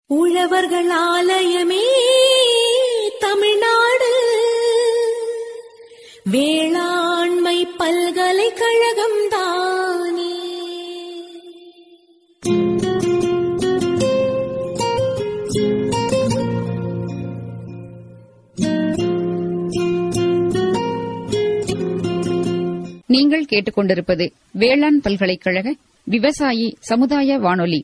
உழவர்கள் ஆலயமே தமிழ்நாடு வேளாண்மை பல்கலைக்கழகம் தானே நீங்கள் கேட்டுக்கொண்டிருப்பது வேளாண் பல்கலைக்கழக விவசாயி சமுதாய வானொலி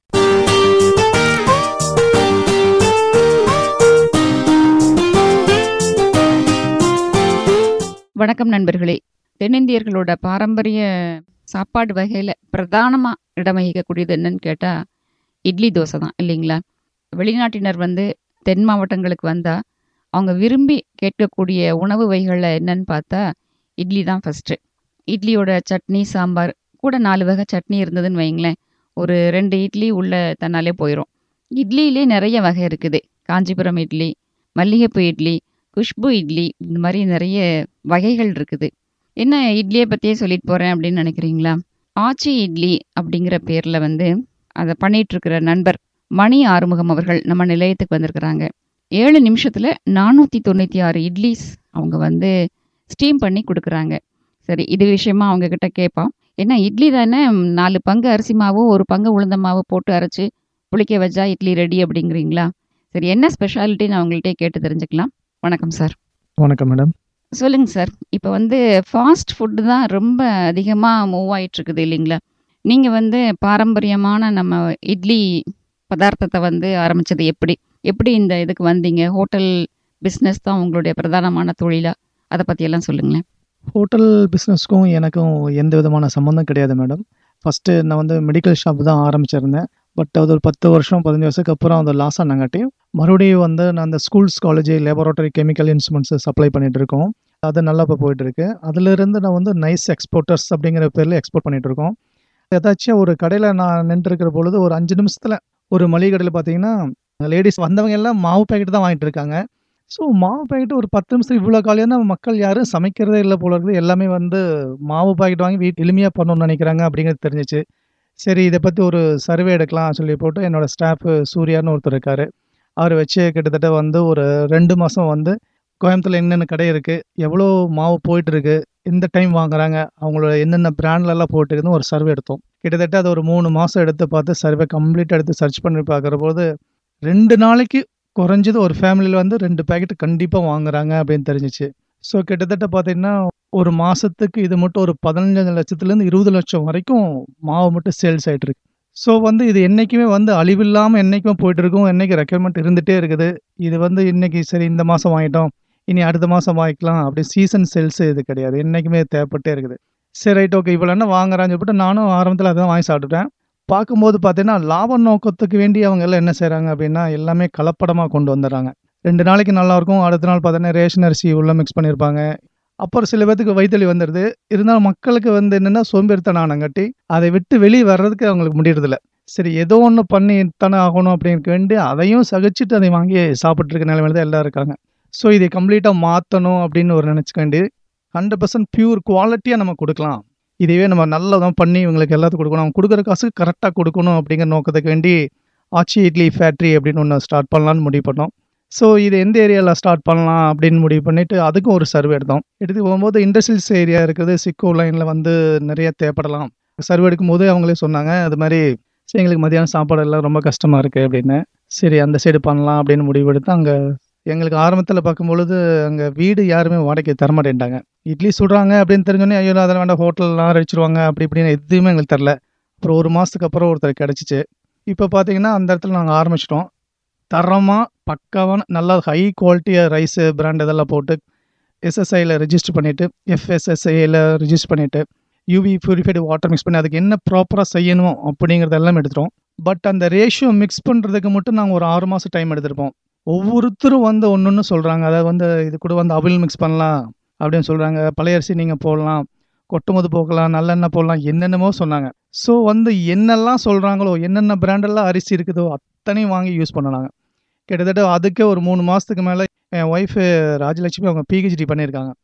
வணக்கம் நண்பர்களே தென்னிந்தியர்களோட பாரம்பரிய சாப்பாடு வகையில பிரதானமா இடம் வகிக்கக்கூடியது என்னன்னு கேட்டா இட்லி தோசை தான் இல்லைங்களா வெளிநாட்டினர் வந்து தென் மாவட்டங்களுக்கு வந்தா அவங்க விரும்பி கேட்கக்கூடிய உணவு வகைகள்ல என்னன்னு பார்த்தா இட்லி தான் ஃபர்ஸ்ட் இட்லியோட சட்னி சாம்பார் கூட நாலு வகை சட்னி இருந்ததுன்னு வைங்களேன் ஒரு ரெண்டு இட்லி உள்ள தன்னாலே போயிடும் இட்லியிலே நிறைய வகை இருக்குது காஞ்சிபுரம் இட்லி மல்லிகைப்பூ இட்லி குஷ்பு இட்லி இந்த மாதிரி நிறைய வகைகள் இருக்குது என்ன இட்லியை பற்றியே சொல்லிட்டு போகிறேன் அப்படின்னு நினைக்கிறீங்களா ஆச்சி இட்லி அப்படிங்கிற பேரில் வந்து அதை பண்ணிட்டு இருக்கிற நண்பர் மணி ஆறுமுகம் அவர்கள் நம்ம நிலையத்துக்கு வந்திருக்கிறாங்க ஏழு நிமிஷத்தில் நானூற்றி தொண்ணூற்றி ஆறு இட்லிஸ் அவங்க வந்து ஸ்டீம் பண்ணி கொடுக்குறாங்க சரி இது விஷயமா அவங்க கிட்ட கேட்போம் ஏன்னா இட்லி தானே நாலு பங்கு அரிசி மாவு ஒரு பங்கு உளுந்த மாவு போட்டு அரைச்சு புளிக்க வச்சா இட்லி ரெடி அப்படிங்கிறீங்களா சரி என்ன ஸ்பெஷாலிட்டின்னு அவங்கள்ட்டே கேட்டு தெரிஞ்சுக்கலாம் வணக்கம் சார் வணக்கம் மேடம் சொல்லுங்க சார் இப்போ வந்து ஃபாஸ்ட் ஃபுட்டு தான் ரொம்ப அதிகமாக மூவ் ஆயிட்டு இருக்குது இல்லைங்களா நீங்கள் வந்து பாரம்பரியமான நம்ம இட்லி பதார்த்தத்தை வந்து ஆரம்பிச்சது எப்படி எப்படி இந்த இதுக்கு வந்தீங்க ஹோட்டல் பிஸ்னஸ் தான் உங்களுடைய பிரதானமான தொழிலா அதை பற்றியெல்லாம் சொல்லுங்களேன் ஹோட்டல் பிஸ்னஸ்க்கும் எனக்கும் எந்த விதமான சம்மந்தம் கிடையாது மேடம் ஃபஸ்ட்டு நான் வந்து மெடிக்கல் ஷாப் தான் ஆரம்பிச்சிருந்தேன் பட் அது ஒரு பத்து வருஷம் பதினஞ்சு வருஷத்துக்கு அப்புறம் அந்த லாஸ் ஆனங்காட்டி மறுபடியும் வந்து நான் அந்த schools college laboratory chemical instruments supply பண்ணிட்டு இருக்கோம் அது நல்லா இப்போ போயிட்டு இருக்கு அதுலேருந்து நான் வந்து நைஸ் எக்ஸ்போர்ட்டர்ஸ் அப்படிங்கிற பேரில் எக்ஸ்போர்ட் பண்ணிட்டு இருக்கோம் ஏதாச்சும் ஒரு கடையில் நான் நின்றுருக்கிற பொழுது ஒரு அஞ்சு நிமிஷத்தில் ஒரு மளிகை கடையில் பார்த்தீங்கன்னா லேடிஸ் வந்தவங்க எல்லாம் மாவு பேக்கெட் தான் வாங்கிட்டு இருக்காங்க ஸோ மாவு பாக்கெட் ஒரு பத்து நிமிஷத்துக்கு இவ்வளோ காலையான மக்கள் யாரும் சமைக்கிறதே இல்லை போல இருக்குது எல்லாமே வந்து மாவு பாக்கெட் வாங்கி வீட்டு எளிமையாக பண்ணணும்னு நினைக்கிறாங்க அப்படிங்கிறது தெரிஞ்சிச்சு சரி இதை பற்றி ஒரு சர்வே எடுக்கலாம் சொல்லி போட்டு என்னோடய ஸ்டாஃப் சூர்யான்னு ஒருத்தர் இருக்கார் அவர் வச்சு கிட்டத்தட்ட வந்து ஒரு ரெண்டு மாதம் வந்து கோயம்புத்தூர்ல என்னென்ன கடை இருக்குது எவ்வளோ மாவு போயிட்டு இருக்கு எந்த டைம் வாங்குறாங்க அவங்களோட என்னென்ன பிராண்ட்லலாம் போயிட்டு இருக்குன்னு ஒரு சர்வே எடுத்தோம் கிட்டத்தட்ட அது ஒரு மூணு மாதம் எடுத்து பார்த்து சர்வே கம்ப்ளீட்டாக எடுத்து சர்ச் பண்ணி பார்க்குற போது ரெண்டு நாளைக்கு குறைஞ்சது ஒரு ஃபேமிலியில் வந்து ரெண்டு பேக்கெட் கண்டிப்பாக வாங்குறாங்க அப்படின்னு தெரிஞ்சிச்சு ஸோ கிட்டத்தட்ட பார்த்தீங்கன்னா ஒரு மாதத்துக்கு இது மட்டும் ஒரு பதினஞ்சு லட்சத்துலேருந்து இருபது லட்சம் வரைக்கும் மாவு மட்டும் சேல்ஸ் ஆகிட்டு இருக்கு ஸோ வந்து இது என்றைக்குமே வந்து அழிவில்லாமல் என்றைக்குமே போயிட்டு இருக்கும் என்றைக்கு ரெக்குயர்மெண்ட் இருந்துகிட்டே இருக்குது இது வந்து இன்னைக்கு சரி இந்த மாதம் வாங்கிட்டோம் இனி அடுத்த மாதம் வாங்கிக்கலாம் அப்படி சீசன் சேல்ஸ் இது கிடையாது என்றைக்குமே தேவைப்பட்டே இருக்குது சரி ரைட் ஓகே இவ்வளோ என்ன வாங்குறான்னு சொல்லிட்டு நானும் ஆரம்பத்தில் அதான் வாங்கி சாப்பிட்டுட்டேன் பார்க்கும்போது பார்த்தீங்கன்னா லாப நோக்கத்துக்கு வேண்டி அவங்க எல்லாம் என்ன செய்கிறாங்க அப்படின்னா எல்லாமே கலப்படமாக கொண்டு வந்துடுறாங்க ரெண்டு நாளைக்கு நல்லா இருக்கும் அடுத்த நாள் பார்த்தீங்கன்னா ரேஷன் அரிசி உள்ள மிக்ஸ் பண்ணியிருப்பாங்க அப்புறம் சில பேர்த்துக்கு வயிற்றுலி வந்துடுது இருந்தாலும் மக்களுக்கு வந்து என்னென்னா சோம்பேறித்தனம் ஆனங்காட்டி அதை விட்டு வெளியே வர்றதுக்கு அவங்களுக்கு முடியறதில்ல சரி ஏதோ ஒன்று பண்ணி தானே ஆகணும் அப்படின்னு வேண்டி அதையும் சகிச்சுட்டு அதை வாங்கி சாப்பிட்டு இருக்க நிலைமையில தான் எல்லாம் இருக்காங்க ஸோ இதை கம்ப்ளீட்டாக மாற்றணும் அப்படின்னு ஒரு நினச்சிக்காண்டி ஹண்ட்ரட் பர்சன்ட் பியூர் குவாலிட்டியாக நம்ம கொடுக்கலாம் இதுவே நம்ம நல்லதான் பண்ணி இவங்களுக்கு எல்லாத்துக்கும் கொடுக்கணும் அவங்க கொடுக்குற காசுக்கு கரெக்டாக கொடுக்கணும் அப்படிங்கிற நோக்கத்துக்கு வேண்டி ஆச்சி இட்லி ஃபேக்ட்ரி அப்படின்னு ஒன்று ஸ்டார்ட் பண்ணலான்னு முடிவு பண்ணோம் ஸோ இது எந்த ஏரியாவில் ஸ்டார்ட் பண்ணலாம் அப்படின்னு முடிவு பண்ணிவிட்டு அதுக்கும் ஒரு சர்வே எடுத்தோம் எடுத்து போகும்போது இண்டஸ்ட்ரியல்ஸ் ஏரியா இருக்குது சிக்கோ லைனில் வந்து நிறைய தேவைப்படலாம் சர்வே எடுக்கும்போது அவங்களே சொன்னாங்க அது மாதிரி சரி எங்களுக்கு மதியானம் சாப்பாடு எல்லாம் ரொம்ப கஷ்டமாக இருக்குது அப்படின்னு சரி அந்த சைடு பண்ணலாம் அப்படின்னு முடிவு எடுத்து அங்கே எங்களுக்கு ஆரம்பத்தில் பார்க்கும்பொழுது அங்கே வீடு யாருமே வாடகைக்கு தரமாட்டேன்ட்டாங்க இட்லி சுடுறாங்க அப்படின்னு தெரிஞ்சோன்னே ஐயோ அதெல்லாம் வேண்டாம் ஹோட்டல்லாம் அடிச்சிருவாங்க அப்படி இப்படின்னு எதுவுமே எங்களுக்கு தெரில அப்புறம் ஒரு மாதத்துக்கு அப்புறம் ஒருத்தர் கிடச்சிச்சு இப்போ பார்த்தீங்கன்னா அந்த இடத்துல நாங்கள் ஆரம்பிச்சிட்டோம் தரமாக பக்காவான நல்லா ஹை குவாலிட்டியாக ரைஸு பிராண்ட் இதெல்லாம் போட்டு எஸ்எஸ்ஐயில் ரெஜிஸ்டர் பண்ணிவிட்டு எஃப்எஸ்எஸ்ஐயில் ரெஜிஸ்டர் பண்ணிவிட்டு யூவி பியூரிஃபைடு வாட்டர் மிக்ஸ் பண்ணி அதுக்கு என்ன ப்ராப்பராக செய்யணும் அப்படிங்கிறது எல்லாம் எடுத்துட்டோம் பட் அந்த ரேஷியோ மிக்ஸ் பண்ணுறதுக்கு மட்டும் நாங்கள் ஒரு ஆறு மாதம் டைம் எடுத்திருப்போம் ஒவ்வொருத்தரும் வந்து ஒன்று ஒன்று சொல்கிறாங்க அதாவது வந்து இது கூட வந்து அவில் மிக்ஸ் பண்ணலாம் அப்படின்னு சொல்கிறாங்க பழைய அரிசி நீங்கள் போடலாம் கொட்டுமது போக்கலாம் நல்லெண்ணெய் போடலாம் என்னென்னமோ சொன்னாங்க ஸோ வந்து என்னெல்லாம் சொல்கிறாங்களோ என்னென்ன பிராண்டெல்லாம் அரிசி இருக்குதோ அத்தனையும் வாங்கி யூஸ் பண்ணலாங்க கிட்டத்தட்ட அதுக்கே ஒரு மூணு மாதத்துக்கு மேலே என் ஒய்ஃபு ராஜலட்சுமி அவங்க பிஹெச்டி பண்ணியிருக்காங்க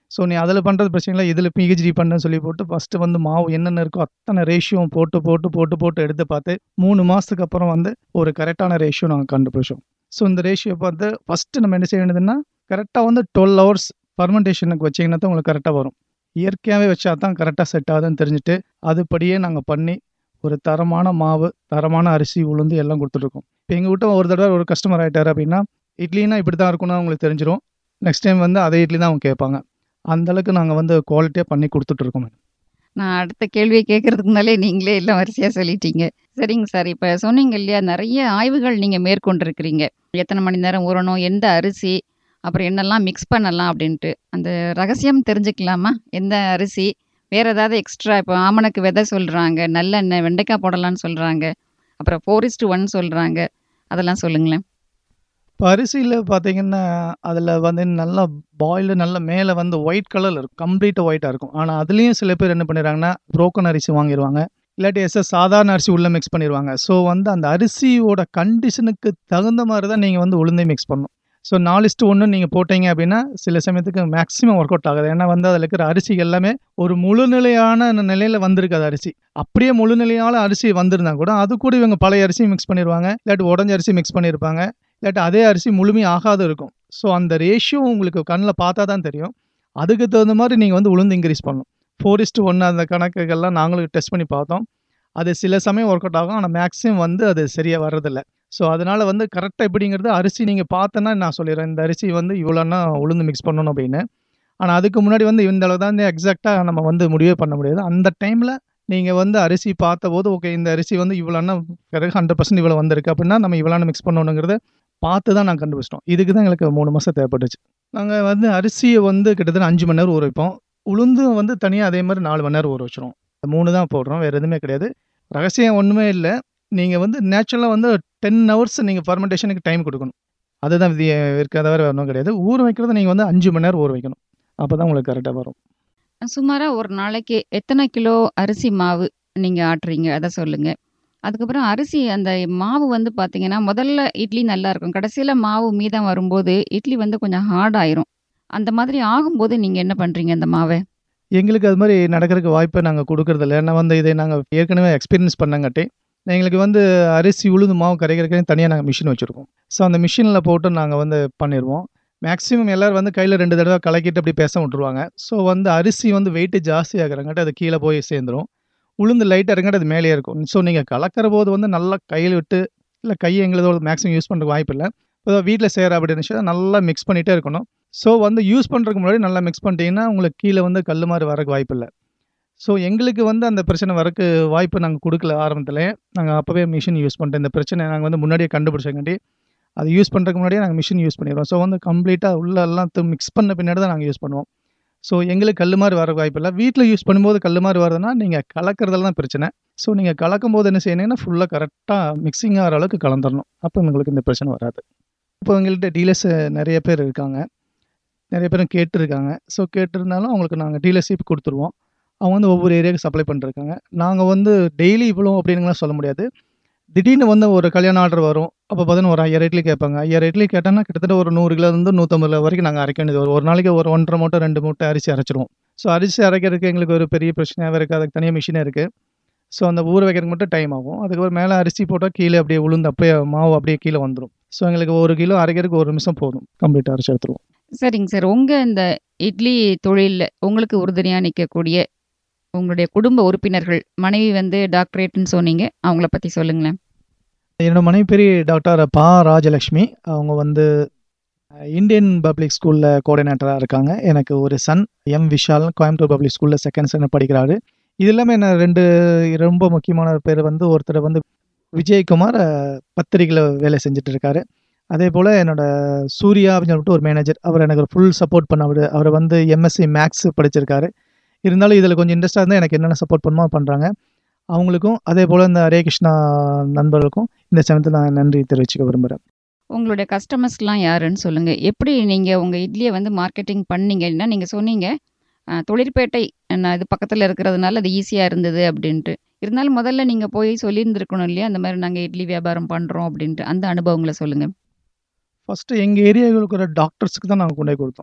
ஸோ நீ அதில் பண்ணுறது பிரச்சனை இல்லை இதில் பிஹெச்டி பண்ணுன்னு சொல்லி போட்டு ஃபஸ்ட்டு வந்து மாவு என்னென்ன இருக்கோ அத்தனை ரேஷியோ போட்டு போட்டு போட்டு போட்டு எடுத்து பார்த்து மூணு மாதத்துக்கு அப்புறம் வந்து ஒரு கரெக்டான ரேஷியோ நாங்கள் கண்டுபிடிச்சோம் ஸோ இந்த ரேஷியோ பார்த்து ஃபஸ்ட்டு நம்ம என்ன செய்ய வேண்டியதுன்னா கரெக்டாக வந்து டுவெல் ஹவர்ஸ் ஃபர்மெண்டேஷனுக்கு வச்சிங்கன்னா தான் உங்களுக்கு கரெக்டாக வரும் இயற்கையாகவே வச்சா தான் கரெக்டாக செட் ஆகுதுன்னு தெரிஞ்சுட்டு அதுபடியே நாங்கள் பண்ணி ஒரு தரமான மாவு தரமான அரிசி உளுந்து எல்லாம் கொடுத்துட்ருக்கோம் இப்போ எங்கள் கிட்ட ஒரு தடவை ஒரு கஸ்டமர் ஆகிட்டார் அப்படின்னா இட்லினா இப்படி தான் இருக்கும்னு அவங்களுக்கு தெரிஞ்சிடும் நெக்ஸ்ட் டைம் வந்து அதே இட்லி தான் அவங்க கேட்பாங்க அந்தளவுக்கு நாங்கள் வந்து குவாலிட்டியாக பண்ணி கொடுத்துட்ருக்கோம் நான் அடுத்த கேள்வியை கேட்கறதுக்கு முன்னாலே நீங்களே எல்லாம் வரிசையாக சொல்லிட்டீங்க சரிங்க சார் இப்போ சொன்னீங்க இல்லையா நிறைய ஆய்வுகள் நீங்கள் மேற்கொண்டிருக்கிறீங்க எத்தனை மணி நேரம் ஊறணும் எந்த அரிசி அப்புறம் என்னெல்லாம் மிக்ஸ் பண்ணலாம் அப்படின்ட்டு அந்த ரகசியம் தெரிஞ்சுக்கலாமா எந்த அரிசி வேற ஏதாவது எக்ஸ்ட்ரா இப்போ ஆமணக்கு விதை சொல்கிறாங்க நல்லெண்ணெய் வெண்டைக்காய் போடலான்னு சொல்கிறாங்க அப்புறம் ஃபோரிஸ்ட் ஒன் சொல்கிறாங்க அதெல்லாம் சொல்லுங்களேன் இப்போ அரிசியில் பார்த்தீங்கன்னா அதில் வந்து நல்லா பாயில்டு நல்ல மேலே வந்து ஒயிட் கலரில் இருக்கும் கம்ப்ளீட்டாக ஒயிட்டாக இருக்கும் ஆனால் அதுலேயும் சில பேர் என்ன பண்ணிடுறாங்கன்னா புரோக்கன் அரிசி வாங்கிடுவாங்க இல்லாட்டி எஸ்எஸ் சாதாரண அரிசி உள்ளே மிக்ஸ் பண்ணிடுவாங்க ஸோ வந்து அந்த அரிசியோட கண்டிஷனுக்கு தகுந்த மாதிரி தான் நீங்கள் வந்து உளுந்தை மிக்ஸ் பண்ணணும் ஸோ நாலிஸ்ட்டு ஒன்று நீங்கள் போட்டீங்க அப்படின்னா சில சமயத்துக்கு மேக்ஸிமம் ஒர்க் அவுட் ஆகுது ஏன்னா வந்து அதில் இருக்கிற அரிசி எல்லாமே ஒரு முழுநிலையான நிலையில் வந்திருக்காது அரிசி அப்படியே முழுநிலையான அரிசி வந்திருந்தா கூட அது கூட இவங்க பழைய அரிசி மிக்ஸ் பண்ணிடுவாங்க இல்லாட்டி உடஞ்ச அரிசி மிக்ஸ் பண்ணியிருப்பாங்க இல்லாட்டி அதே அரிசி முழுமையாக ஆகாது இருக்கும் ஸோ அந்த ரேஷியோ உங்களுக்கு கண்ணில் பார்த்தா தான் தெரியும் அதுக்கு தகுந்த மாதிரி நீங்கள் வந்து உளுந்து இன்க்ரீஸ் பண்ணணும் ஃபோர் இஸ்ட்டு ஒன்று அந்த கணக்குகள்லாம் நாங்களும் டெஸ்ட் பண்ணி பார்த்தோம் அது சில சமயம் ஒர்க் அவுட் ஆகும் ஆனால் மேக்ஸிமம் வந்து அது சரியாக வர்றதில்ல ஸோ அதனால் வந்து கரெக்டாக எப்படிங்கிறது அரிசி நீங்கள் பார்த்தோன்னா நான் சொல்லிடுறேன் இந்த அரிசி வந்து இவ்வளோன்னா உளுந்து மிக்ஸ் பண்ணணும் அப்படின்னு ஆனால் அதுக்கு முன்னாடி வந்து இந்த அளவு தான் எக்ஸாக்டாக நம்ம வந்து முடிவே பண்ண முடியாது அந்த டைமில் நீங்கள் வந்து அரிசி பார்த்தபோது ஓகே இந்த அரிசி வந்து இவ்வளோன்னா பிறகு ஹண்ட்ரட் பர்சன்ட் இவ்வளோ வந்திருக்கு அப்படின்னா நம்ம இவ்வளோன்னு மிக்ஸ் பண்ணணுங்கிறத பார்த்து தான் நாங்கள் கண்டுபிடிச்சிட்டோம் இதுக்கு தான் எங்களுக்கு மூணு மாதம் தேவைப்பட்டுச்சு நாங்கள் வந்து அரிசியை வந்து கிட்டத்தட்ட அஞ்சு மணி நேரம் ஊற வைப்போம் உளுந்தும் வந்து தனியாக அதே மாதிரி நாலு மணி நேரம் ஊற வச்சிரும் மூணு தான் போடுறோம் வேறு எதுவுமே கிடையாது ரகசியம் ஒன்றுமே இல்லை நீங்கள் வந்து நேச்சுரலாக வந்து டென் ஹவர்ஸ் நீங்கள் ஃபர்மெண்டேஷனுக்கு டைம் கொடுக்கணும் அதுதான் விதி இருக்காத வேறு ஒன்றும் கிடையாது ஊற வைக்கிறது நீங்கள் வந்து அஞ்சு மணி நேரம் ஊற வைக்கணும் அப்போ தான் உங்களுக்கு கரெக்டாக வரும் சுமாராக ஒரு நாளைக்கு எத்தனை கிலோ அரிசி மாவு நீங்கள் ஆட்டுறீங்க அதை சொல்லுங்கள் அதுக்கப்புறம் அரிசி அந்த மாவு வந்து பார்த்தீங்கன்னா முதல்ல இட்லி நல்லா இருக்கும் கடைசியில் மாவு மீதம் வரும்போது இட்லி வந்து கொஞ்சம் ஹார்ட் ஆயிரும் அந்த மாதிரி ஆகும்போது நீங்கள் என்ன பண்ணுறீங்க அந்த மாவை எங்களுக்கு அது மாதிரி நடக்கிறதுக்கு வாய்ப்பை நாங்கள் கொடுக்கறதில்ல ஏன்னா வந்து இதை நாங்கள் ஏற்கனவே எக்ஸ்பீரியன்ஸ் பண்ணங்காட்டி எங்களுக்கு வந்து அரிசி உளுந்து மாவு கரைக்கிறதுக்கு தனியாக நாங்கள் மிஷின் வச்சுருக்கோம் ஸோ அந்த மிஷினில் போட்டு நாங்கள் வந்து பண்ணிடுவோம் மேக்ஸிமம் எல்லோரும் வந்து கையில் ரெண்டு தடவை கலக்கிட்டு அப்படி பேச விட்ருவாங்க ஸோ வந்து அரிசி வந்து வெயிட்டு ஜாஸ்தி ஆகிறங்காட்டி அது கீழே போய் சேர்ந்துடும் உளுந்து லைட்டாக இருங்காட்டி அது மேலேயே இருக்கும் ஸோ நீங்கள் கலக்கிற போது வந்து நல்லா கையில் விட்டு இல்லை கையை எங்களதோட மேக்ஸிமம் யூஸ் பண்ணுறதுக்கு வாய்ப்பு இல்லை இப்போ வீட்டில் செய்கிற அப்படின்னு நல்லா மிக்ஸ் பண்ணிகிட்டே இருக்கணும் ஸோ வந்து யூஸ் பண்ணுறதுக்கு முன்னாடி நல்லா மிக்ஸ் பண்ணிட்டீங்கன்னா உங்களுக்கு கீழே வந்து கல் மாதிரி வரக்கு வாய்ப்பு இல்லை ஸோ எங்களுக்கு வந்து அந்த பிரச்சனை வரக்கு வாய்ப்பு நாங்கள் கொடுக்கல ஆரம்பத்தில் நாங்கள் அப்போவே மிஷின் யூஸ் பண்ணிட்டோம் இந்த பிரச்சனை நாங்கள் வந்து முன்னாடியே கண்டுபிடிச்சங்காட்டி அது யூஸ் பண்ணுறதுக்கு முன்னாடியே நாங்கள் மிஷின் யூஸ் பண்ணிடுவோம் ஸோ வந்து கம்ப்ளீட்டாக உள்ள எல்லாம் மிக்ஸ் பண்ண பின்னாடி தான் நாங்கள் யூஸ் பண்ணுவோம் ஸோ எங்களுக்கு கல் மாதிரி வர வாய்ப்பு இல்லை வீட்டில் யூஸ் பண்ணும்போது கல் மாதிரி வருதுன்னா நீங்கள் கலக்கிறதுல தான் பிரச்சனை ஸோ நீங்கள் கலக்கும் போது என்ன செய்யணுங்கன்னா ஃபுல்லாக கரெக்டாக மிக்சிங் ஆகிற அளவுக்கு கலந்துடணும் அப்போ உங்களுக்கு இந்த பிரச்சனை வராது இப்போ எங்கள்கிட்ட டீலர்ஸ் நிறைய பேர் இருக்காங்க நிறைய பேரும் கேட்டிருக்காங்க ஸோ கேட்டிருந்தாலும் அவங்களுக்கு நாங்கள் டீலர்ஷிப் கொடுத்துருவோம் அவங்க வந்து ஒவ்வொரு ஏரியாவுக்கு சப்ளை பண்ணிருக்காங்க நாங்கள் வந்து டெய்லி இவ்வளோ அப்படின்னுலாம் சொல்ல முடியாது திடீர்னு வந்து ஒரு கல்யாண ஆர்டர் வரும் அப்போ பார்த்தீங்கன்னா ஒரு ஐயாயிரம் இட்லி கேட்பாங்க ஐயாயிரம் இட்லி கேட்டோன்னா கிட்டத்தட்ட ஒரு நூறு கிலோலேருந்து நூற்றம்பது கிலோ வரைக்கும் நாங்கள் அரைக்க வேண்டியது வரும் ஒரு நாளைக்கு ஒரு ஒன்றரை மூட்டை ரெண்டு மூட்டை அரிசி அரைச்சிருவோம் ஸோ அரிசி அரைக்கிறதுக்கு எங்களுக்கு ஒரு பெரிய பிரச்சனையாக இருக்குது அதுக்கு தனியாக மிஷினே இருக்குது ஸோ அந்த ஊற வைக்கிறதுக்கு மட்டும் டைம் ஆகும் அதுக்கப்புறம் மேலே அரிசி போட்டால் கீழே அப்படியே உளுந்து அப்படியே மாவு அப்படியே கீழே வந்துடும் ஸோ எங்களுக்கு ஒரு கிலோ அரைக்கிறதுக்கு ஒரு நிமிஷம் போதும் கம்ப்ளீட்டாக அரைச்சி எடுத்துருவோம் சரிங்க சார் உங்கள் இந்த இட்லி தொழிலில் உங்களுக்கு உறுதுணையாக நிற்கக்கூடிய உங்களுடைய குடும்ப உறுப்பினர்கள் மனைவி வந்து டாக்டரேட்னு சொன்னீங்க அவங்கள பற்றி சொல்லுங்களேன் என்னோட மனைவி பேர் டாக்டர் பா ராஜலக்ஷ்மி அவங்க வந்து இந்தியன் பப்ளிக் ஸ்கூலில் கோஆர்டினேட்டராக இருக்காங்க எனக்கு ஒரு son M Vishal Coimbatore public ஸ்கூலில் செகண்ட் ஸ்டாண்டர்ட் படிக்கிறாரு இது இல்லாமல் என்ன ரெண்டு ரொம்ப முக்கியமான பேர் வந்து ஒருத்தர் வந்து விஜயகுமார் பத்திரிகையில் வேலை செஞ்சுட்டு இருக்காரு அதே போல் என்னோட சூர்யா அப்படின்னு சொல்லிட்டு ஒரு மேனேஜர் அவர் எனக்கு ஒரு ஃபுல் சப்போர்ட் பண்ண அவர் அவர் வந்து எம்எஸ்சி மேக்ஸ் படிச்சிருக்காரு இருந்தாலும் இதில் கொஞ்சம் இன்ட்ரெஸ்ட்டாக இருந்தால் எனக்கு என்னென்ன சப்போர்ட் பண்ணுமோ பண்ணுறாங்க அவங்களுக்கும் அதே போல் இந்த ஹரே கிருஷ்ணா நண்பர்களுக்கும் இந்த சமயத்தில் நான் நன்றி தெரிவிச்சுக்க விரும்புகிறேன் உங்களுடைய கஸ்டமர்ஸ்லாம் யாருன்னு சொல்லுங்கள் எப்படி நீங்கள் உங்கள் இட்லியை வந்து மார்க்கெட்டிங் பண்ணீங்கன்னா நீங்கள் சொன்னீங்க அஹ், தொழிற்பேட்டை நான் இது பக்கத்தில் இருக்கிறதுனால அது ஈஸியாக இருந்தது அப்படின்ட்டு இருந்தாலும் முதல்ல நீங்கள் போய் சொல்லியிருந்துருக்கணும் இல்லையா அந்த மாதிரி நாங்கள் இட்லி வியாபாரம் பண்ணுறோம் அப்படின்ட்டு அந்த அனுபவங்களை சொல்லுங்கள் ஃபஸ்ட்டு எங்கள் ஏரியாவில் இருக்கிற டாக்டர்ஸுக்கு தான் நாங்கள் கொண்டு போய் கொடுத்தோம்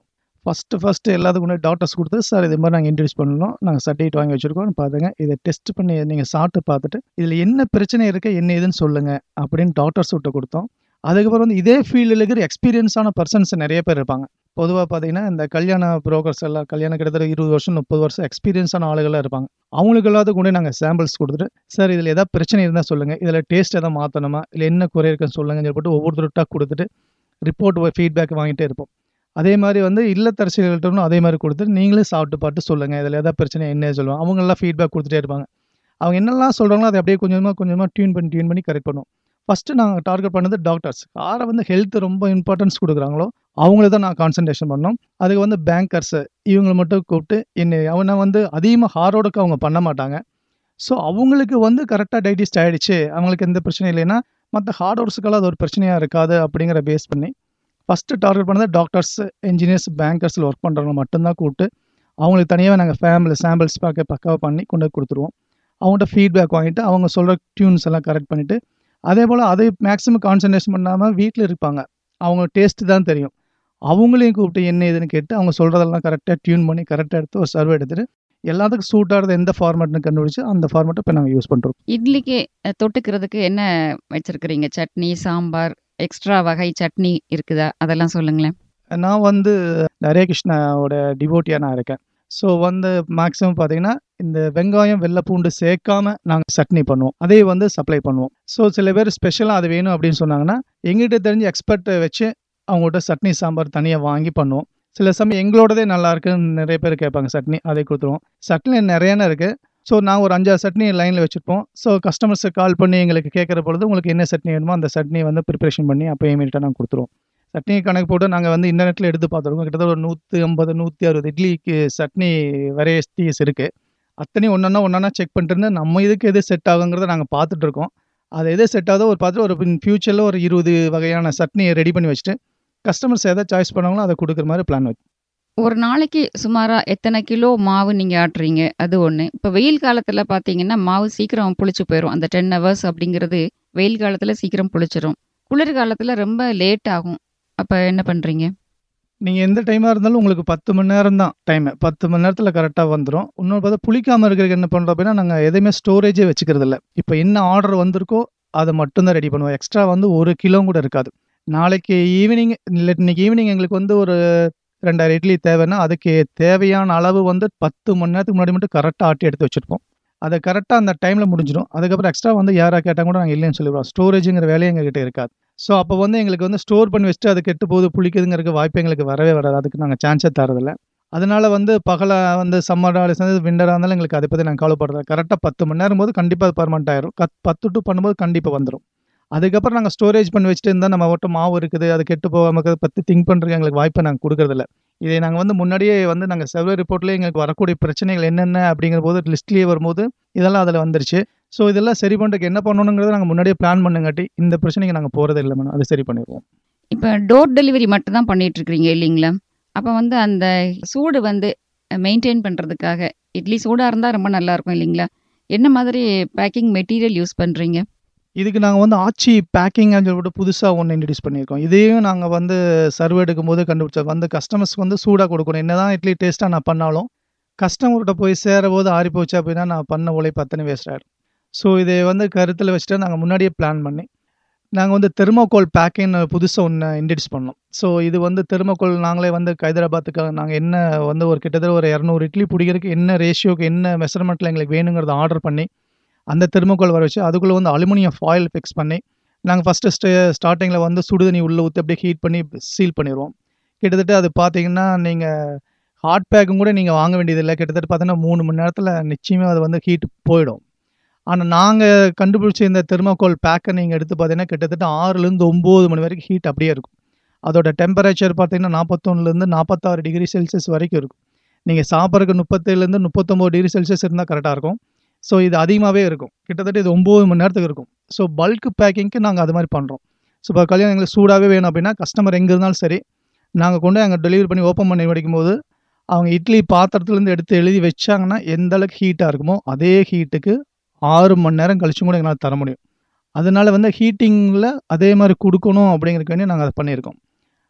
ஃபஸ்ட்டு ஃபஸ்ட்டு எல்லாத்துக்கும் முன்னாடி டாக்டர்ஸ் கொடுத்து சார் இது மாதிரி நாங்கள் இன்ட்ரடியூஸ் பண்ணணும் நாங்கள் சர்டிஃபிகேட் வாங்கி வச்சுருக்கோம் பார்த்துங்க இதை டெஸ்ட் பண்ணி நீங்கள் சாப்பிட்டு பார்த்துட்டு இதில் என்ன பிரச்சனை இருக்குது என்ன ஏதுன்னு சொல்லுங்கள் அப்படின்னு டாக்டர்ஸ் விட்டு கொடுத்தோம் அதுக்கப்புறம் வந்து இதே ஃபீல்டில் இருக்கிற எக்ஸ்பீரியன்ஸான பர்சன்ஸ் நிறைய பேர் இருப்பாங்க பொதுவாக பார்த்தீங்கன்னா இந்த கல்யாண புரோக்கர்ஸ் எல்லாம் கல்யாணம் கிட்டத்தட்ட இருபது வருஷம் முப்பது வருஷம் எக்ஸ்பீரியன்ஸான ஆளுகளாக இருப்பாங்க அவங்களுக்கு எல்லாத்துக்கும் கூட நாங்கள் சாம்பிள்ஸ் கொடுத்துட்டு சார் இதில் ஏதாவது பிரச்சனை இருந்தால் சொல்லுங்கள் இதில் டேஸ்ட் எதாவது மாற்றணுமா இல்லை என்ன குறை இருக்குன்னு சொல்லுங்கன்னு சொல்லிட்டு ஒவ்வொருத்தருட்டாக கொடுத்துட்டு ரிப்போர்ட் ஃபீட்பேக் வாங்கிட்டே இருப்போம் அதே மாதிரி வந்து இல்லத்தரசிகள்கிட்டனும் அதே மாதிரி கொடுத்துட்டு நீங்களே சாப்பிட்டு பார்த்து சொல்லுங்கள் இதில் ஏதாவது பிரச்சனை என்ன சொல்லுவாங்க அவங்கெல்லாம் ஃபீட்பேக் கொடுத்துட்டே இருப்பாங்க அவங்க என்னெல்லாம் சொல்கிறாங்களோ அதை அப்படியே கொஞ்சமாக கொஞ்சமாக டியூன் பண்ணி டியூன் பண்ணி கரெக்ட் பண்ணுவோம் ஃபஸ்ட்டு நாங்கள் டார்கெட் பண்ணது டாக்டர்ஸ் யாரை வந்து ஹெல்த் ரொம்ப இம்பார்ட்டன்ஸ் கொடுக்குறாங்களோ அவங்கள தான் நான் கான்சன்ட்ரேஷன் பண்ணோம் அதுக்கு வந்து பேங்கர்ஸு இவங்களை மட்டும் கூப்பிட்டு என்ன அவனை வந்து அதிகமாக ஹார்டோடுக்கு அவங்க பண்ண மாட்டாங்க ஸோ அவங்களுக்கு வந்து கரெக்டாக டைஜஸ்ட் ஆகிடுச்சு அவங்களுக்கு எந்த பிரச்சனையும் இல்லைன்னா மற்ற ஹார்ட் ஒர்க்ஸுக்கெல்லாம் அது ஒரு பிரச்சனையாக இருக்காது அப்படிங்கிற பேஸ் பண்ணி ஃபஸ்ட்டு டார்கெட் பண்ணது டாக்டர்ஸ் இன்ஜினியர்ஸ் பேங்கர்ஸில் ஒர்க் பண்ணுறவங்க மட்டும்தான் கூப்பிட்டு அவங்களுக்கு தனியாக நாங்கள் ஃபேமிலி சாம்பிள்ஸ் பார்க்க பக்காவாக பண்ணி கொண்டு போய் கொடுத்துருவோம் அவங்கள்ட்ட ஃபீட்பேக் வாங்கிட்டு அவங்க சொல்கிற டியூன்ஸ் எல்லாம் கரெக்ட் பண்ணிவிட்டு அதே போல் அதை மேக்ஸிமம் கான்சன்ட்ரேஷன் பண்ணாமல் வீட்டில் இருப்பாங்க அவங்க டேஸ்ட்டு தான் தெரியும் அவங்களையும் கூப்பிட்டு என்ன ஏதுன்னு கேட்டு அவங்க சொல்கிறதெல்லாம் கரெக்டாக டியூன் பண்ணி கரெக்டாக எடுத்து ஒரு சர்வே எடுத்துகிட்டு எல்லாத்துக்கும் சூட் ஆகிறது எந்த ஃபார்மேட்னு கண்டுபிடிச்சு அந்த ஃபார்மேட்டை இப்போ நாங்கள் யூஸ் பண்ணுறோம் இட்லிக்கு அஹ், தொட்டுக்கிறதுக்கு என்ன வச்சிருக்கிறீங்க சட்னி சாம்பார் எக்ஸ்ட்ரா வகை சட்னி இருக்குதா அதெல்லாம் சொல்லுங்களேன் நான் வந்து ஹரே கிருஷ்ணாவோட டிவோட்டியாக நான் இருக்கேன் ஸோ வந்து மேக்ஸிமம் பார்த்தீங்கன்னா இந்த வெங்காயம் வெள்ளை பூண்டு சேர்க்காம நாங்கள் சட்னி பண்ணுவோம் அதே வந்து சப்ளை பண்ணுவோம் ஸோ சில பேர் ஸ்பெஷலாக அது வேணும் அப்படின்னு சொன்னாங்கன்னா எங்கிட்ட தெரிஞ்ச எக்ஸ்பர்ட்டை வச்சு அவங்கள்ட்ட சட்னி சாம்பார் தனியாக வாங்கி பண்ணுவோம் சில சமயம் எங்களோடதே நல்லா இருக்குன்னு நிறைய பேர் கேட்பாங்க சட்னி அதை கொடுத்துருவோம் சட்னி நிறையானே இருக்குது ஸோ நான் ஒரு அஞ்சாறு சட்னி லைனில் வச்சுருப்போம் ஸோ கஸ்டமர்ஸை கால் பண்ணி எங்களுக்கு கேட்குற பொழுது உங்களுக்கு என்ன சட்னி வேணுமோ அந்த சட்னி வந்து ப்ரிப்பரேஷன் பண்ணி அப்போ இமீடியட்டாக நாங்கள் கொடுத்துருவோம் சட்னி கணக்கு போட்டு நாங்கள் வந்து இன்டர்நெட்டில் எடுத்து பார்த்துருக்கோம் கிட்டத்தட்ட ஒரு நூற்றி ஐம்பது நூற்றி அறுபது இட்லிக்கு சட்னி வெரைட்டிஸ் இருக்குது அத்தனையும் ஒன்றா ஒன்றா செக் பண்ணிட்டு இருந்து நம்ம இதுக்கு எது செட் ஆகுங்கிறத நாங்கள் பார்த்துட்டு இருக்கோம் அது எது செட் ஆகுதோ ஒரு பார்த்துட்டு ஒரு ஃபியூச்சரில் ஒரு இருபது வகையான சட்னியை ரெடி பண்ணி வச்சுட்டு கஸ்டமர்ஸ் எதை சாய்ஸ் பண்ணாங்களோ அதை கொடுக்குற மாதிரி பிளான் வச்சு ஒரு நாளைக்கு சுமாரா எத்தனை கிலோ மாவு நீங்க ஆட்டுறீங்க அது ஒண்ணு இப்ப வெயில் காலத்துல பாத்தீங்கன்னா மாவு சீக்கிரம் புளிச்சு போயிடும் அந்த டென் ஹவர்ஸ் அப்படிங்கிறது வெயில் காலத்துல சீக்கிரம் புளிச்சிரும் குளிர் காலத்துல ரொம்ப லேட் ஆகும் அப்ப என்ன பண்றீங்க நீங்கள் எந்த டைமாக இருந்தாலும் உங்களுக்கு பத்து மணி நேரம் தான் டைமு பத்து மணி நேரத்தில் கரெக்டாக வந்துடும் இன்னொன்று பார்த்தா புளிக்காமல் இருக்கிறதுக்கு என்ன பண்ணுறோம் அப்படின்னா நாங்கள் எதையுமே ஸ்டோரேஜே வச்சுக்கிறது இல்லை இப்போ என்ன ஆர்டர் வந்திருக்கோ அதை மட்டும்தான் ரெடி பண்ணுவோம் எக்ஸ்ட்ரா வந்து ஒரு கிலோ கூட இருக்காது நாளைக்கு ஈவினிங் இல்லை இன்னைக்கு ஈவினிங் எங்களுக்கு வந்து ஒரு ரெண்டாயிரம் இட்லி தேவைன்னா அதுக்கு தேவையான அளவு வந்து பத்து மணி நேரத்துக்கு முன்னாடி மட்டும் கரெக்டாக ஆட்டி எடுத்து வச்சுருப்போம் அதை கரெக்டாக அந்த டைமில் முடிஞ்சிடும் அதுக்கப்புறம் எக்ஸ்ட்ரா வந்து யாராக கேட்டால் கூட நாங்கள் இல்லைன்னு சொல்லிடுவோம் ஸ்டோரேஜுங்கிற வேலையை எங்ககிட்ட இருக்காது ஸோ அப்போ வந்து எங்களுக்கு வந்து ஸ்டோர் பண்ணி வச்சுட்டு அது கெட்டு போகுது புளிக்குதுங்கிறதுக்கு வாய்ப்பு எங்களுக்கு வரவே வராது அதுக்கு நாங்கள் சான்ஸே தரதில்ல அதனால வந்து பகலை வந்து சம்மராக இருந்தாலும் விண்டராக இருந்தாலும் எங்களுக்கு அதை பற்றி நாங்கள் கவலைப்படுறது கரெக்டாக பத்து மணி நேரம் போது கண்டிப்பாக அது பர்மனெண்ட் ஆயிரும் கத் பத்து டு பண்ணும்போது கண்டிப்பாக வந்துடும் அதுக்கப்புறம் நாங்கள் ஸ்டோரேஜ் பண்ணி வச்சுட்டு இருந்தால் நம்ம மட்டும் மாவு இருக்குது அது கெட்டு போகாமல் பற்றி திங்க் பண்ணுறதுக்கு எங்களுக்கு வாய்ப்பை நாங்கள் கொடுக்கறதில்ல இதை நாங்கள் வந்து முன்னாடியே வந்து நாங்கள் சர்வே ரிப்போர்ட்லேயே எங்களுக்கு வரக்கூடிய பிரச்சனைகள் என்னென்ன அப்படிங்கிற போது லிஸ்ட்லேயே வரும்போது இதெல்லாம் அதில் வந்துருச்சு ஸோ இதெல்லாம் சரி பண்ணுறதுக்கு என்ன பண்ணணுங்கிறத நாங்கள் முன்னாடியே பிளான் பண்ணுங்காட்டி இந்த பிரச்சனைக்கு நாங்கள் போகிறதே இல்லை மேடம் அதை சரி பண்ணிடுவோம் இப்ப டோர் டெலிவரி மட்டும் தான் பண்ணிட்டு இருக்கீங்க இல்லைங்களா அப்ப வந்து அந்த சூடு வந்து மெயின்டைன் பண்றதுக்காக இட்லி சூடா இருந்தா ரொம்ப நல்லா இருக்கும் இல்லைங்களா என்ன மாதிரி பேக்கிங் மெட்டீரியல் யூஸ் பண்றீங்க இதுக்கு நாங்கள் வந்து ஆச்சி பேக்கிங் சொல்லிட்டு புதுசாக ஒன்று இன்ட்ரடியூஸ் பண்ணியிருக்கோம் இதையும் நாங்கள் வந்து சர்வே எடுக்கும்போது கண்டுபிடிச்சோம் வந்து கஸ்டமர்ஸ்க்கு வந்து சூடாக கொடுக்கணும் என்னதான் இட்லி டேஸ்ட்டாக நான் பண்ணாலும் கஸ்டமர்கிட்ட போய் சேர போது ஆறி போச்சு அப்படின்னா நான் பண்ண உழைப்பு அத்தனை வேஸ்ட் ஆகிடும் ஸோ இதை வந்து கருத்தில் வச்சுட்டு நாங்கள் முன்னாடியே பிளான் பண்ணி நாங்கள் வந்து தெர்மோகோல் பேக்கிங் புதுசாக ஒன்று இன்ட்ரடியூஸ் பண்ணோம் ஸோ இது வந்து தெர்மோகோல் நாங்களே வந்து ஹைதராபாத்துக்கு நாங்கள் என்ன வந்து ஒரு கிட்டத்தட்ட ஒரு இரநூறு இட்லி பிடிக்கிறதுக்கு என்ன ரேஷியோக்கு என்ன மெஷர்மெண்ட்டில் எங்களுக்கு வேணுங்கிறத ஆர்டர் பண்ணி அந்த தெர்மோகோல் வர வச்சு அதுக்குள்ளே வந்து அலுமினியம் ஃபாயில் ஃபிக்ஸ் பண்ணி நாங்கள் ஃபஸ்ட்டு ஸ்டே ஸ்டார்டிங்கில் வந்து சுடுதண்ணி உள்ளே ஊற்றி அப்படியே ஹீட் பண்ணி சீல் பண்ணிடுவோம் கிட்டத்தட்ட அது பார்த்தீங்கன்னா நீங்கள் ஹாட் பேக்கும் கூட நீங்கள் வாங்க வேண்டியதில்லை கிட்டத்தட்ட பார்த்தீங்கன்னா மூணு மணி நேரத்தில் நிச்சயமாக அது வந்து ஹீட் போயிடும் ஆனால் நாங்கள் கண்டுபிடிச்ச இந்த தெர்மோகோல் பேக்கை நீங்கள் எடுத்து பார்த்தீங்கன்னா கிட்டத்தட்ட ஆறுலேருந்து ஒம்பது மணி வரைக்கும் ஹீட் அப்படியே இருக்கும் அதோட டெம்பரேச்சர் பார்த்தீங்கன்னா நாற்பத்தொன்னுலேருந்து நாற்பத்தாறு டிகிரி செல்சியஸ் வரைக்கும் இருக்கும் நீங்கள் சாப்பிட்றதுக்கு முப்பத்தேழுலேருந்து முப்பத்தொம்போது டிகிரி செல்சியஸ் இருந்தால் கரெக்டாக இருக்கும் ஸோ இது அதிகமாகவே இருக்கும் கிட்டத்தட்ட இது ஒம்பது மணி நேரத்துக்கு இருக்கும் ஸோ பல்க் பேக்கிங்க்கு நாங்கள் அது மாதிரி பண்ணுறோம் ஸோ இப்போ கல்யாணம் எங்களுக்கு சூடாகவே வேணும் அப்படின்னா கஸ்டமர் எங்கே இருந்தாலும் சரி நாங்கள் கொண்டு அங்கே டெலிவரி பண்ணி ஓப்பன் பண்ணி வடிக்கும் போது அவங்க இட்லி பாத்திரத்துலேருந்து எடுத்து எழுதி வச்சாங்கன்னா எந்த அளவுக்கு ஹீட்டாக இருக்குமோ அதே ஹீட்டுக்கு ஆறு மணி நேரம் கழிச்சும் கூட எங்களால் தர முடியும் அதனால வந்து ஹீட்டிங்கில் அதே மாதிரி கொடுக்கணும் அப்படிங்கிறதுக்கு வேண்டி நாங்கள் அதை பண்ணியிருக்கோம்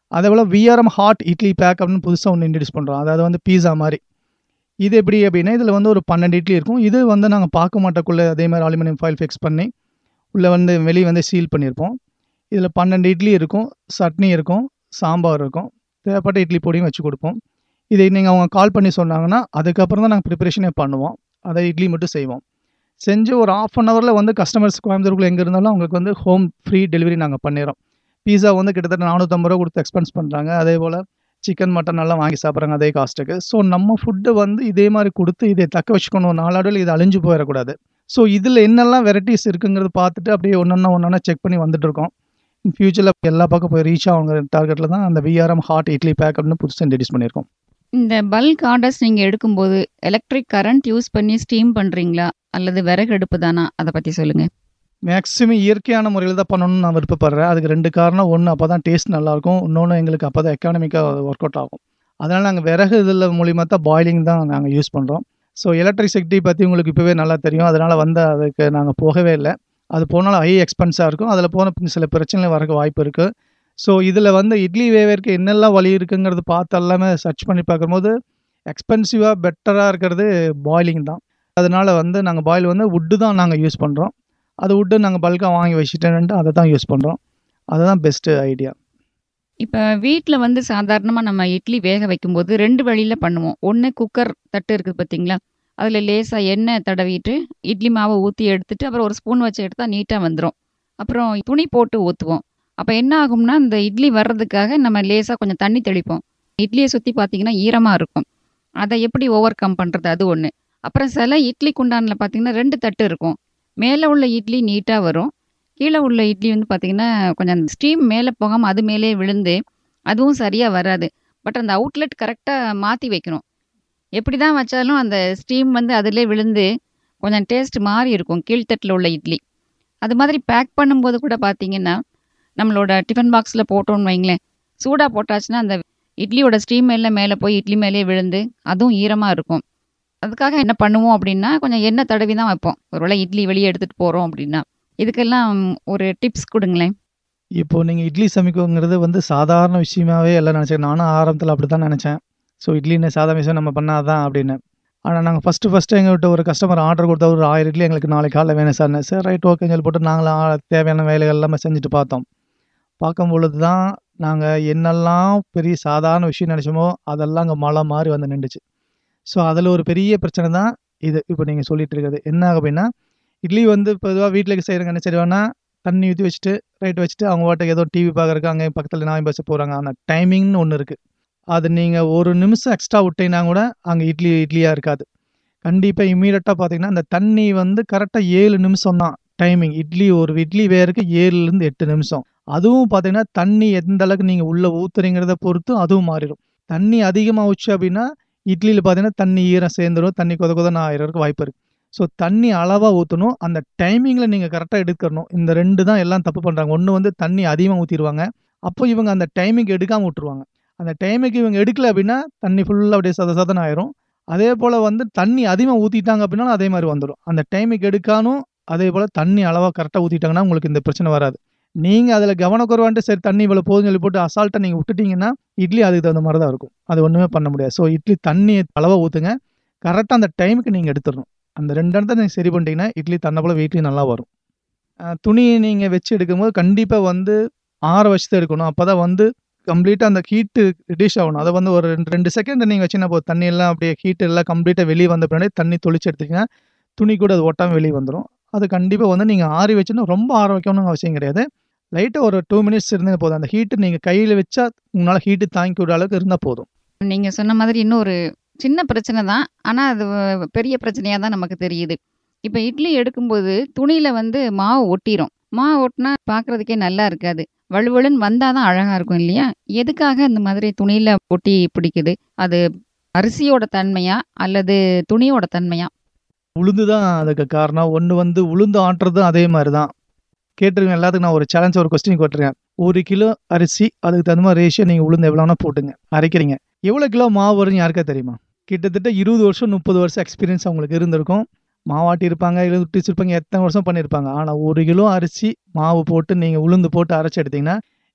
அதே போல் விஆர்எம் ஹாட் இட்லி பேக் அப்படின்னு புதுசாக ஒன்று இன்ட்ரடியூஸ் பண்ணுறோம் அதாவது வந்து பீஸா மாதிரி இது எப்படி அப்படின்னா இதில் வந்து ஒரு பன்னெண்டு இட்லி இருக்கும் இது வந்து நாங்கள் பார்க்க மாட்டக்குள்ளே அதே மாதிரி அலுமினியம் ஃபாயில் ஃபிக்ஸ் பண்ணி உள்ளே வந்து வெளியே வந்து சீல் பண்ணியிருப்போம் இதில் பன்னெண்டு இட்லி இருக்கும் சட்னி இருக்கும் சாம்பார் இருக்கும் தேவைப்பட்ட இட்லி பொடியும் வச்சு கொடுப்போம் இதை நீங்கள் அவங்க கால் பண்ணி சொன்னாங்கன்னா அதுக்கப்புறம் தான் நாங்கள் ப்ரிப்பரேஷனே பண்ணுவோம் அதை இட்லி மட்டும் செய்வோம் செஞ்சு ஒரு ஆஃப் அன் ஹவரில் வந்து கஸ்டமர்ஸ் கோயம்புத்தூருக்குள்ள எங்கே இருந்தாலும் அவங்களுக்கு வந்து ஹோம் ஃப்ரீ டெலிவரி நாங்கள் பண்ணிடுறோம் பீஸா வந்து கிட்டத்தட்ட நானூற்றம்பது ரூபா கொடுத்து எக்ஸ்பென்ஸ் பண்ணுறாங்க அதே போல் சிக்கன் மட்டன் எல்லாம் வாங்கி சாப்பிட்றாங்க அதே காஸ்ட்டுக்கு ஸோ நம்ம ஃபுட்டு வந்து இதே மாதிரி கொடுத்து இதை தக்க வச்சுக்கணும் நாளாடில் இது அழிஞ்சு போயிடக்கூடாது ஸோ இதில் என்னெல்லாம் வெரைட்டிஸ் இருக்குங்கிறது பார்த்துட்டு அப்படியே ஒன்றொன்னா ஒன்றொன்னா செக் பண்ணி வந்துட்டு இருக்கோம் இன் ஃபியூச்சரில் எல்லா பக்கம் போய் ரீச் ஆகுங்கிற டார்கெட்டில் தான் அந்த விஆர்எம் ஹாட் இட்லி பேக் அப்படின்னு புதுசாக இன்ட்ரடியூஸ் பண்ணியிருக்கோம் இந்த பல்க் ஆர்டர்ஸ் நீங்கள் எடுக்கும்போது எலக்ட்ரிக் கரண்ட் யூஸ் பண்ணி ஸ்டீம் பண்ணுறீங்களா அல்லது விறகு அடுப்பு தானா அதை பற்றி சொல்லுங்கள் மேக்ஸிமம் இயற்கையான முறையில் தான் பண்ணணும்னு நான் விருப்பப்படுறேன் அதுக்கு ரெண்டு காரணம் ஒன்று அப்போ தான் டேஸ்ட் நல்லாயிருக்கும் இன்னொன்று எங்களுக்கு அப்போ தான் எக்கானமிக்காக ஒர்க் அவுட் ஆகும் அதனால் நாங்கள் விறகு இதில் மூலிமா தான் பாய்லிங் தான் நாங்கள் யூஸ் பண்ணுறோம் ஸோ எலக்ட்ரிசிட்டி பற்றி உங்களுக்கு இப்போவே நல்லா தெரியும் அதனால் வந்து அதுக்கு நாங்கள் போகவே இல்லை அது போனாலும் ஹை எக்ஸ்பென்ஸாக இருக்கும் அதில் போன பின் சில பிரச்சனைகள் வரக்கு வாய்ப்பு இருக்குது ஸோ இதில் வந்து இட்லி வேவேற்கு என்னெல்லாம் வழி இருக்குங்கிறது பார்த்து எல்லாமே சர்ச் பண்ணி பார்க்கும்போது எக்ஸ்பென்சிவாக பெட்டராக இருக்கிறது பாய்லிங் தான் அதனால் வந்து நாங்கள் பாயில் வந்து வுட்டு தான் நாங்கள் யூஸ் பண்ணுறோம் அது வுட்டு நாங்கள் பல்காக வாங்கி வச்சுட்டேன்ட்டு அதை தான் யூஸ் பண்ணுறோம் அதுதான் பெஸ்ட்டு ஐடியா இப்போ வீட்டில் வந்து சாதாரணமாக நம்ம இட்லி வேக வைக்கும்போது ரெண்டு வழியில் பண்ணுவோம் ஒன்று குக்கர் தட்டு இருக்குது பார்த்தீங்களா அதில் லேசாக எண்ணெய் தடவிட்டு இட்லி மாவை ஊற்றி எடுத்துட்டு அப்புறம் ஒரு ஸ்பூன் வச்சு எடுத்தால் நீட்டாக வந்துடும் அப்புறம் துணி போட்டு ஊற்றுவோம் அப்போ என்ன ஆகும்னா இந்த இட்லி வர்றதுக்காக நம்ம லேசாக கொஞ்சம் தண்ணி தெளிப்போம் இட்லியை சுற்றி பார்த்தீங்கன்னா ஈரமாக இருக்கும் அதை எப்படி ஓவர் கம் பண்ணுறது அது ஒன்று அப்புறம் சில இட்லி குண்டானில் பார்த்தீங்கன்னா ரெண்டு தட்டு இருக்கும் மேலே உள்ள இட்லி நீட்டாக வரும் கீழே உள்ள இட்லி வந்து பார்த்திங்கன்னா கொஞ்சம் ஸ்டீம் மேலே போகாமல் அது மேலே விழுந்து அதுவும் சரியாக வராது பட் அந்த அவுட்லெட் கரெக்டாக மாற்றி வைக்கணும் எப்படி தான் வச்சாலும் அந்த ஸ்டீம் வந்து அதிலே விழுந்து கொஞ்சம் டேஸ்ட் மாறி இருக்கும் கீழ்த்தட்டில் உள்ள இட்லி அது மாதிரி பேக் பண்ணும்போது கூட பார்த்தீங்கன்னா நம்மளோட டிஃபன் பாக்ஸில் போட்டோம்னு வைங்களேன் சூடாக போட்டாச்சுன்னா அந்த இட்லியோட ஸ்டீம் எல்லாம் மேலே போய் இட்லி மேலே விழுந்து அதுவும் ஈரமாக இருக்கும் அதுக்காக என்ன பண்ணுவோம் அப்படின்னா கொஞ்சம் எண்ணெய் தடவி தான் வைப்போம் ஒருவேளை இட்லி வெளியே எடுத்துகிட்டு போகிறோம் அப்படின்னா இதுக்கெல்லாம் ஒரு டிப்ஸ் கொடுங்களேன் இப்போ நீங்கள் இட்லி சமைக்குங்கிறது வந்து சாதாரண விஷயமாவே எல்லாம் நினச்சேன் நானும் ஆரம்பத்தில் அப்படி தான் நினச்சேன் ஸோ இட்லின்னு சாதாரண விஷயம் நம்ம பண்ணாதான் அப்படின்னு ஆனால் நாங்கள் ஃபஸ்ட்டு ஃபஸ்ட்டு எங்கள்கிட்ட ஒரு கஸ்டமர் ஆர்டர் கொடுத்த ஒரு ஆயிரம் இட்லி எங்களுக்கு நாளைக்கு காலைல வேணும் சார் சார் ரைட் ஓகேன்னு சொல்லி போட்டு நாங்களும் ஆ- தேவையான வேலைகள் எல்லாமே செஞ்சுட்டு பார்த்தோம் பார்க்கும் பொழுது தான் நாங்கள் என்னெல்லாம் பெரிய சாதாரண விஷயம் நினச்சோமோ அதெல்லாம் அங்கே மழை மாதிரி வந்து நின்றுச்சு ஸோ அதில் ஒரு பெரிய பிரச்சனை தான் இது இப்போ நீங்கள் சொல்லிட்டு இருக்கிறது என்ன ஆகும் அப்படின்னா இட்லி வந்து பொதுவாக வீட்டில் செய்கிறவங்க என்ன செய்வாங்கன்னா தண்ணி ஊற்றி வச்சுட்டு ரைட் வச்சுட்டு அவங்க பாட்டுக்கு ஏதோ டிவி பார்க்குறக்கு அங்கே பக்கத்தில் நாய் பஸ் போகிறாங்க அந்த டைமிங்னு ஒன்று இருக்குது அது நீங்கள் ஒரு நிமிஷம் எக்ஸ்ட்ரா விட்டீங்கன்னா கூட அங்கே இட்லி இட்லியாக இருக்காது கண்டிப்பாக இம்மீடியட்டாக பார்த்தீங்கன்னா அந்த தண்ணி வந்து கரெக்டாக ஏழு நிமிஷம் தான் டைமிங் இட்லி ஒரு இட்லி வேருக்கு ஏழுலேருந்து எட்டு நிமிஷம் அதுவும் பார்த்தீங்கன்னா தண்ணி எந்த அளவுக்கு நீங்கள் உள்ளே ஊற்றுறீங்கிறத பொறுத்து அதுவும் மாறிடும் தண்ணி அதிகமாக வச்சு அப்படின்னா இட்லியில் பார்த்தீங்கன்னா தண்ணி ஈரம் சேர்ந்துடும் தண்ணி கொத கொதன்னு ஆயிரருக்கு வாய்ப்பு இருக்குது ஸோ தண்ணி அளவாக ஊற்றணும் அந்த டைமிங்கில் நீங்கள் கரெக்டாக எடுக்கணும் இந்த ரெண்டு தான் எல்லாம் தப்பு பண்ணுறாங்க ஒன்று வந்து தண்ணி அதிகமாக ஊற்றிடுவாங்க அப்போ இவங்க அந்த டைமிங் எடுக்காமல் விட்டுருவாங்க அந்த டைமுக்கு இவங்க எடுக்கல அப்படின்னா தண்ணி ஃபுல்லாக அப்படியே சத சதன ஆயிரும் அதே போல் வந்து தண்ணி அதிகமாக ஊற்றிட்டாங்க அப்படின்னாலும் அதே மாதிரி வந்துடும் அந்த டைமுக்கு எடுக்கானும் அதே போல் தண்ணி அளவாக கரெக்டாக ஊற்றிட்டாங்கன்னா உங்களுக்கு இந்த பிரச்சனை வராது நீங்கள் அதில் கவனக்குறைவான்ட்டு சரி தண்ணி இவ்வளோ போதும்னு சொல்லி போட்டு அசால்ட்டாக நீங்கள் விட்டுட்டீங்கன்னா இட்லி அதுக்கு தகுந்த மாதிரி தான் இருக்கும் அது ஒன்றுமே பண்ண முடியாது ஸோ இட்லி தண்ணி அளவாக ஊற்றுங்க கரெக்டாக அந்த டைமுக்கு நீங்கள் எடுத்துடணும் அந்த ரெண்டு இடத்த நீங்கள் சரி பண்ணிட்டீங்கன்னா இட்லி தன்னை போல் வீட்லேயும் நல்லா வரும் அஹ் துணியை நீங்கள் வச்சு எடுக்கும்போது கண்டிப்பாக வந்து ஆற வச்சு தான் எடுக்கணும் அப்போ தான் வந்து கம்ப்ளீட்டாக அந்த ஹீட்டு ரிடியூஸ் ஆகணும் அதை வந்து ஒரு ரெண்டு ரெண்டு செகண்ட் நீங்கள் வச்சுன்னா போதும் தண்ணி எல்லாம் அப்படியே ஹீட் எல்லாம் கம்ப்ளீட்டாக வெளியே வந்த பின்னாடி தண்ணி தொளிச்சு எடுத்தீங்கன்னா துணி கூட அது ஒட்டாமல் வெளியே வந்துடும் அது கண்டிப்பாக வந்து நீங்கள் ஆறி வச்சுன்னா ரொம்ப ஆற வைக்கணும்னு அவசியம் கிடையாது லைட்டாக ஒரு டூ மினிட்ஸ் இருந்தால் போதும் அந்த ஹீட்டு நீங்கள் கையில் வச்சா உங்களால் ஹீட்டு தாங்கி விடுற அளவுக்கு இருந்தால் போதும் நீங்கள் சொன்ன மாதிரி இன்னொரு சின்ன பிரச்சனை தான் ஆனால் அது வ- பெரிய பிரச்சனையாக தான் நமக்கு தெரியுது இப்போ இட்லி எடுக்கும்போது துணியில் வந்து மாவு ஒட்டிரும் மாவு ஒட்டினா பார்க்குறதுக்கே நல்லா இருக்காது வழுவழுன்னு வந்தால் தான் அழகாக இருக்கும் இல்லையா எதுக்காக அந்த மாதிரி துணியில் ஒட்டி பிடிக்குது அது அரிசியோட தன்மையா அல்லது துணியோட தன்மையா உளுந்து தான் அதுக்கு காரணம் ஒன்று வந்து உளுந்து ஆட்டுறதும் அதே மாதிரி தான் கேட்டிருக்கேன் எல்லாத்துக்கும் நான் ஒரு சேலஞ்ச் ஒரு கொஸ்டின் கேட்டிருக்கேன் ஒரு கிலோ அரிசி அதுக்கு தகுந்த மாதிரி ரேஷியோ நீங்கள் உளுந்து எவ்வளோனா போட்டுங்க அரைக்கிறீங்க எவ்வளோ கிலோ மாவு வரும்னு யாருக்கா தெரியுமா கிட்டத்தட்ட இருபது வருஷம் முப்பது வருஷம் எக்ஸ்பீரியன்ஸ் அவங்களுக்கு இருந்திருக்கும் மாவாட்டி இருப்பாங்க இல்லை இருப்பாங்க எத்தனை வருஷம் பண்ணியிருப்பாங்க ஆனால் ஒரு கிலோ அரிசி மாவு போட்டு நீங்கள் உளுந்து போட்டு அரைச்சி எடுத்தீங்கன்னா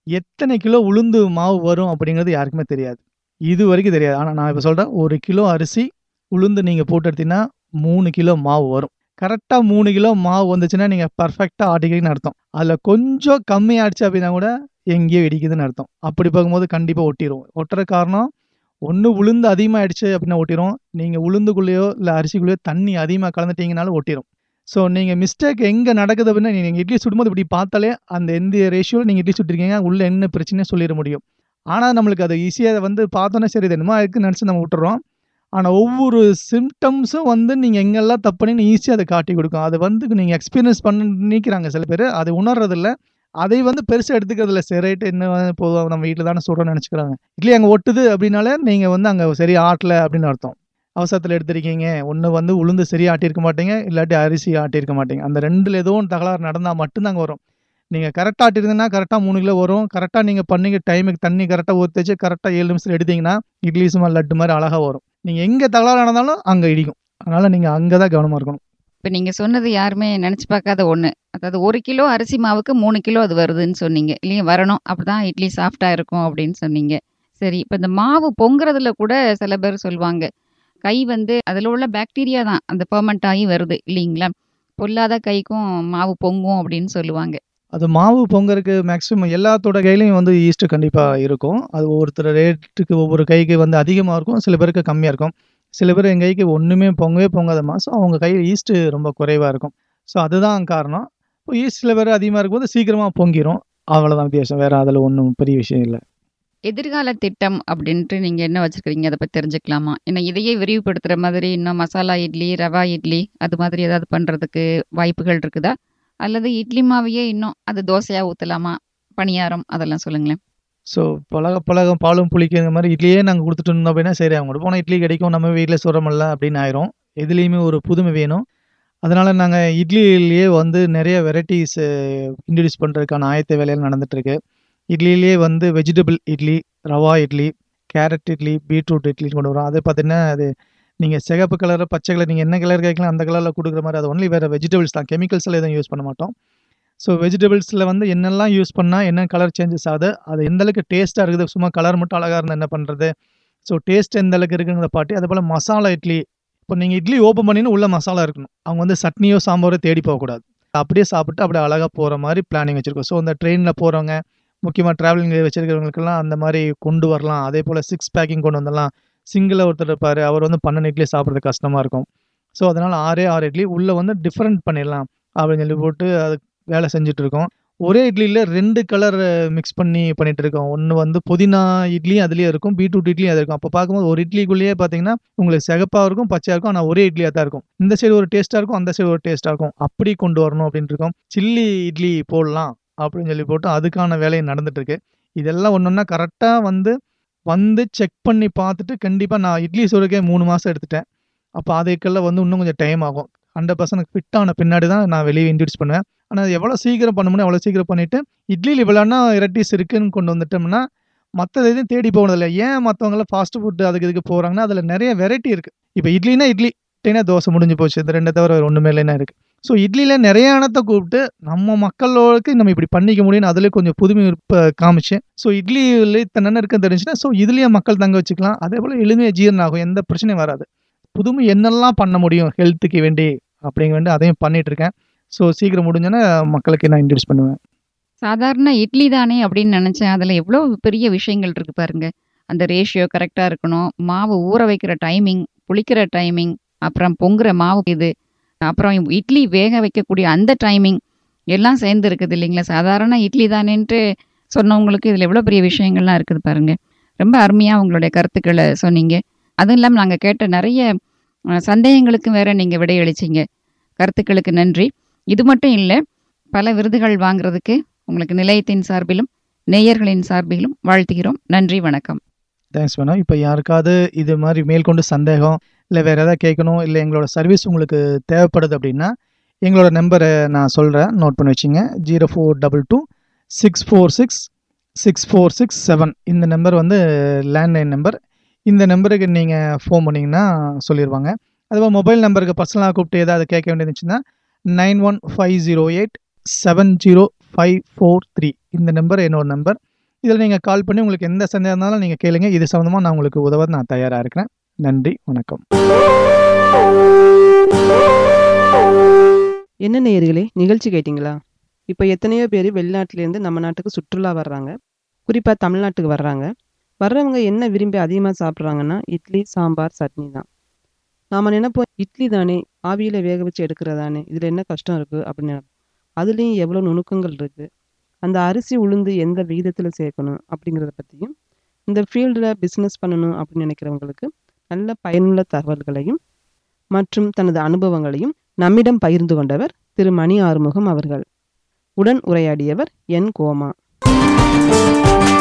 எத்தனை கிலோ உளுந்து மாவு வரும் அப்படிங்கிறது யாருக்குமே தெரியாது இது வரைக்கும் தெரியாது ஆனால் நான் இப்போ சொல்கிறேன் ஒரு கிலோ அரிசி உளுந்து நீங்கள் போட்டு எடுத்தீங்கன்னா மூணு கிலோ மாவு வரும் கரெக்டாக மூணு கிலோ மாவு வந்துச்சுன்னா நீங்கள் பர்ஃபெக்டாக ஆட்டிக்கிறீங்கன்னு அர்த்தம் அதில் கொஞ்சம் கம்மியாகிடுச்சு அப்படின்னா கூட எங்கேயோ இடிக்குதுன்னு அர்த்தம் அப்படி பார்க்கும்போது கண்டிப்பாக ஒட்டிடும் ஒட்டுற காரணம் ஒன்று உளுந்து அதிகமாகிடுச்சு அப்படின்னா ஒட்டிடும் நீங்கள் உளுந்துக்குள்ளேயோ இல்லை அரிசிக்குள்ளேயோ தண்ணி அதிகமாக கலந்துட்டீங்கனாலும் ஒட்டிடும் ஸோ நீங்கள் மிஸ்டேக் எங்கே நடக்குது அப்படின்னா நீங்கள் இட்லி சுடும்போது இப்படி பார்த்தாலே அந்த எந்த ரேஷியோவில் நீங்கள் இட்லி சுட்டிருக்கீங்க உள்ள என்ன பிரச்சனையும் சொல்லிட முடியும் ஆனால் நம்மளுக்கு அது ஈஸியாக வந்து பார்த்தோன்னே சரி இது என்னமோ இருக்குன்னு நினச்சி நம்ம விட்டுறோம் ஆனால் ஒவ்வொரு சிம்டம்ஸும் வந்து நீங்கள் எங்கெல்லாம் தப்புன்னு ஈஸியாக அதை காட்டி கொடுக்கும் அது வந்து நீங்கள் எக்ஸ்பீரியன்ஸ் பண்ண நிற்கிறாங்க சில பேர் அதை உணர்றதில்ல அதை வந்து பெருசாக எடுத்துக்கிறதுல சரி ரைட்டு என்ன பொதுவாக நம்ம வீட்டில் தானே சொல்கிறோம்னு நினச்சிக்கிறாங்க இட்லி அங்கே ஒட்டுது அப்படின்னாலே நீங்கள் வந்து அங்கே சரி ஆட்டல அப்படின்னு அர்த்தம் அவசரத்தில் எடுத்திருக்கீங்க ஒன்று வந்து உளுந்து சரியாக ஆட்டியிருக்க மாட்டீங்க இல்லாட்டி அரிசி ஆட்டியிருக்க மாட்டீங்க அந்த ரெண்டில் ஏதோ ஒன்று தகராறு நடந்தால் மட்டும்தாங்க வரும் நீங்கள் கரெக்டாக ஆட்டிருந்தீங்கன்னா கரெக்டாக மூணு கிலோ வரும் கரெக்டாக நீங்கள் பண்ணிங்க டைமுக்கு தண்ணி கரெக்டாக ஊற்றி வச்சு கரெக்டாக ஏழு நிமிஷத்தில் எடுத்தீங்கன்னா இட்லி சும்மா லட்டு மாதிரி அழகாக வரும் நீங்கள் எங்கே தகராறு நடந்தாலும் அங்கே இடிக்கும் அதனால் நீங்கள் அங்கே தான் கவனமாக இருக்கணும் இப்போ நீங்கள் சொன்னது யாருமே நினச்சி பார்க்காத ஒன்று அதாவது ஒரு கிலோ அரிசி மாவுக்கு மூணு கிலோ அது வருதுன்னு சொன்னீங்க இல்லையா வரணும் அப்படி தான் இட்லி சாஃப்டாக இருக்கும் அப்படின்னு சொன்னீங்க சரி இப்போ இந்த மாவு பொங்குறதுல கூட சில பேர் சொல்லுவாங்க கை வந்து அதில் உள்ள பாக்டீரியா தான் அந்த பெர்மெண்ட் ஆகி வருது இல்லைங்களா பொல்லாத கைக்கும் மாவு பொங்கும் அப்படின்னு சொல்லுவாங்க அது மாவு பொங்கறதுக்கு மேக்ஸிமம் எல்லாத்தோட கையிலையும் வந்து ஈஸ்ட் கண்டிப்பாக இருக்கும் அது ஒவ்வொருத்தர் ரேட்டுக்கு ஒவ்வொரு கைக்கு வந்து அதிகமாக இருக்கும் சில பேருக்கு கம்மியாக இருக்கும் சில பேர் எங்கள் கைக்கு ஒன்றுமே பொங்கவே பொங்காத மாதம் அவங்க கையில் ஈஸ்ட்டு ரொம்ப குறைவாக இருக்கும் ஸோ அதுதான் காரணம் இப்போ ஈஸ்ட் சில பேர் அதிகமாக இருக்கும்போது சீக்கிரமாக பொங்கிரும் அவ்வளோதான் வித்தியாசம் வேறு அதில் ஒன்றும் பெரிய விஷயம் இல்லை எதிர்கால திட்டம் அப்படின்ட்டு நீங்கள் என்ன வச்சுருக்கீங்க அதை பற்றி தெரிஞ்சுக்கலாமா ஏன்னா இதையே விரிவுபடுத்துகிற மாதிரி இன்னும் மசாலா இட்லி ரவா இட்லி அது மாதிரி ஏதாவது பண்ணுறதுக்கு வாய்ப்புகள் இருக்குதா அல்லது இட்லி மாவையே இன்னும் அது தோசையாக ஊற்றலாமா பணியாரம் அதெல்லாம் சொல்லுங்களேன் ஸோ பழக பழகம் பாலும் புளிக்கிற மாதிரி இட்லியே நாங்கள் கொடுத்துட்டு இருந்தோம் அப்படின்னா சரி அவங்க போனால் இட்லி கிடைக்கும் நம்ம வீட்டில் சொல்கிறோம்ல அப்படின்னு ஆயிரும் எதுலேயுமே ஒரு புதுமை வேணும் அதனால் நாங்கள் இட்லியிலேயே வந்து நிறைய வெரைட்டிஸ் இன்ட்ரடியூஸ் பண்ணுறதுக்கான ஆயத்த வேலைகள் நடந்துகிட்ருக்கு இட்லியிலேயே வந்து vegetable idli rava idli carrot idli beetroot idli கொண்டு வரோம் அது பார்த்தீங்கன்னா அது நீங்கள் சிகப்பு கலர் பச்சை கலர் நீங்கள் என்ன கலர் கேட்கலாம் அந்த கலரில் கொடுக்குற மாதிரி அது ஒன்லி வேறு வெஜிடபிள்ஸ் தான் கெமிக்கல்ஸில் எதுவும் யூஸ் பண்ண மாட்டோம் ஸோ வெஜிடபிள்ஸில் வந்து என்னெல்லாம் யூஸ் பண்ணால் என்ன கலர் சேஞ்சஸ் ஆகுது அது எந்த அளவுக்கு டேஸ்ட்டாக இருக்குது சும்மா கலர் மட்டும் அழகாக இருந்தால் என்ன பண்ணுறது ஸோ டேஸ்ட் எந்த அளவுக்கு இருக்குங்கிற பாட்டி அதே போல் மசாலா இட்லி இப்போ நீங்கள் இட்லி ஓப்பன் பண்ணின்னு உள்ள மசாலா இருக்கணும் அவங்க வந்து சட்னியோ சாம்பாரோ தேடி போகக்கூடாது அப்படியே சாப்பிட்டு அப்படியே அழகாக போகிற மாதிரி பிளானிங் வச்சுருக்கோம் ஸோ இந்த ட்ரெயினில் போகிறவங்க முக்கியமாக ட்ராவலிங் வச்சிருக்கிறவங்களுக்கெல்லாம் அந்த மாதிரி கொண்டு வரலாம் அதே போல் சிக்ஸ் பேக்கிங் கொண்டு வந்துடலாம் சிங்கிளாக ஒருத்தர் இருப்பார் அவர் வந்து பன்னெண்டு இட்லி சாப்பிட்றது கஷ்டமாக இருக்கும் ஸோ அதனால் ஆறே ஆறு இட்லி உள்ளே வந்து டிஃப்ரெண்ட் பண்ணிடலாம் அப்படின்னு சொல்லி போட்டு அது வேலை செஞ்சுட்டு இருக்கோம் ஒரே இட்லியில் ரெண்டு கலர் மிக்ஸ் பண்ணி பண்ணிட்டு இருக்கோம் ஒன்று வந்து புதினா இட்லியும் அதுலேயே இருக்கும் பீட்ரூட் இட்லியும் அது இருக்கும் அப்போ பார்க்கும்போது ஒரு இட்லிக்குள்ளேயே பார்த்தீங்கன்னா உங்களுக்கு சிகப்பாக இருக்கும் பச்சையாக இருக்கும் ஆனால் ஒரே இட்லியாக தான் இருக்கும் இந்த சைடு ஒரு டேஸ்ட்டாக இருக்கும் அந்த சைடு ஒரு டேஸ்ட்டாக இருக்கும் அப்படி கொண்டு வரணும் அப்படின்ட்டு இருக்கோம் சில்லி இட்லி போடலாம் அப்படின்னு சொல்லி போட்டு அதுக்கான வேலையை நடந்துட்டு இருக்கு இதெல்லாம் ஒன்று ஒன்றா கரெக்டாக வந்து வந்து செக் பண்ணி பார்த்துட்டு கண்டிப்பாக நான் இட்லி சுடுறக்கே மூணு மாதம் எடுத்துட்டேன் அப்போ அதுக்கெல்லாம் வந்து இன்னும் கொஞ்சம் டைம் ஆகும் ஹண்ட்ரட் பர்சன்ட் ஃபிட் ஆன பின்னாடி தான் நான் வெளியே இன்ட்ரடியூஸ் பண்ணுவேன் ஆனால் எவ்வளோ சீக்கிரம் பண்ண முடியும் அவ்வளோ சீக்கிரம் பண்ணிவிட்டு இட்லியில் இவ்வளோனா வெரைட்டிஸ் இருக்குன்னு கொண்டு வந்துட்டோம்னா மற்ற எதையும் தேடி போனதில்லை ஏன் மற்றவங்களாம் ஃபாஸ்ட் ஃபுட்டு அதுக்கு இதுக்கு போகிறாங்கன்னா அதில் நிறைய வெரைட்டி இருக்குது இப்போ இட்லினா இட்லி இட்லினா தோசை முடிஞ்சு போச்சு இந்த ரெண்டை தவிர வேறு ஒன்றுமே இல்லைன்னா இருக்குது ஸோ இட்லியில் நிறைய இனத்தை கூப்பிட்டு நம்ம மக்களோருக்கு நம்ம இப்படி பண்ணிக்க முடியும்னு அதில் கொஞ்சம் புதுமை இப்போ காமிச்சேன் ஸோ இட்லியில் இத்தனை என்ன இருக்குன்னு தெரிஞ்சுன்னா ஸோ இதுலேயே மக்கள் தங்க வச்சுக்கலாம் அதே போல் எளிமையாக ஜீரணம் ஆகும் எந்த பிரச்சனையும் வராது புதுமை என்னெல்லாம் பண்ண முடியும் ஹெல்த்துக்கு வேண்டி அப்படிங்க வேண்டி அதையும் பண்ணிட்டு இருக்கேன் ஸோ சீக்கிரம் முடிஞ்சோன்னா மக்களுக்கு நான் இன்ட்ரடியூஸ் பண்ணுவேன் சாதாரண இட்லி தானே அப்படின்னு நினச்சேன் அதில் எவ்வளோ பெரிய விஷயங்கள் இருக்கு பாருங்க அந்த ரேஷியோ கரெக்டாக இருக்கணும் மாவு ஊற வைக்கிற டைமிங் புளிக்கிற டைமிங் அப்புறம் பொங்குற மாவு இது அப்புறம் இட்லி வேக வைக்கக்கூடிய அந்த டைமிங் எல்லாம் சேர்ந்து இருக்குது இல்லைங்களா சாதாரண இட்லி தானேன்ட்டு சொன்னவங்களுக்கு இதில் எவ்வளோ பெரிய விஷயங்கள்லாம் இருக்குது பாருங்க ரொம்ப அருமையாக உங்களுடைய கருத்துக்களை சொன்னீங்க அதுவும் இல்லாமல் நாங்கள் கேட்ட நிறைய அஹ், சந்தேகங்களுக்கு வேற நீங்கள் விடையளிச்சிங்க கருத்துக்களுக்கு நன்றி இது மட்டும் இல்லை பல விருதுகள் வாங்குறதுக்கு உங்களுக்கு நிலையத்தின் சார்பிலும் நேயர்களின் சார்பிலும் வாழ்த்துகிறோம் நன்றி வணக்கம் தேங்க்ஸ் மேடம் இப்போ யாருக்காவது இது மாதிரி மேற்கொண்டு சந்தேகம் இல்லை வேறு எதாவது கேட்கணும் இல்லை எங்களோட சர்வீஸ் உங்களுக்கு தேவைப்படுது அப்படின்னா எங்களோட நம்பரை நான் சொல்கிறேன் நோட் பண்ணி வச்சுங்க zero four double two six four six six four six seven இந்த நம்பர் வந்து லேண்ட்லைன் நம்பர் இந்த நம்பருக்கு நீங்கள் ஃபோன் பண்ணிங்கன்னா சொல்லிடுவாங்க அதுபோல் மொபைல் நம்பருக்கு பர்சனலாக கூப்பிட்டு ஏதாவது கேட்க வேண்டியிருந்துச்சுன்னா nine one five zero eight seven zero five four three இந்த நம்பர் என்னோட நம்பர் இதில் நீங்கள் கால் பண்ணி உங்களுக்கு எந்த சந்தேகம் இருந்தாலும் நீங்கள் கேளுங்க இது சம்மந்தமாக நான் உங்களுக்கு உதவ நான் தயாராக இருக்கிறேன் நன்றி வணக்கம் என்ன நேயர்களே நிகழ்ச்சி கேட்டிங்களா இப்போ எத்தனையோ பேர் வெளிநாட்டிலேருந்து நம்ம நாட்டுக்கு சுற்றுலா வர்றாங்க குறிப்பாக தமிழ்நாட்டுக்கு வர்றாங்க வர்றவங்க என்ன விரும்பி அதிகமாக சாப்பிட்றாங்கன்னா இட்லி சாம்பார் சட்னி தான் நாம் நினைப்போம் இட்லி தானே ஆவியில் வேக வச்சு எடுக்கிறதானே இதில் என்ன கஷ்டம் இருக்குது அப்படின்னு நினைப்போம் அதுலேயும் எவ்வளோ நுணுக்கங்கள் இருக்குது அந்த அரிசி உளுந்து எந்த விகிதத்தில் சேர்க்கணும் அப்படிங்கிறத பற்றியும் இந்த ஃபீல்டில் பிஸ்னஸ் பண்ணணும் அப்படின்னு நினைக்கிறவங்களுக்கு நல்ல பயனுள்ள தகவல்களையும் மற்றும் தனது அனுபவங்களையும் நம்மிடம் பகிர்ந்து கொண்டவர் திரு மணி ஆறுமுகம் அவர்கள் உடன் உரையாடியவர் என் கோமா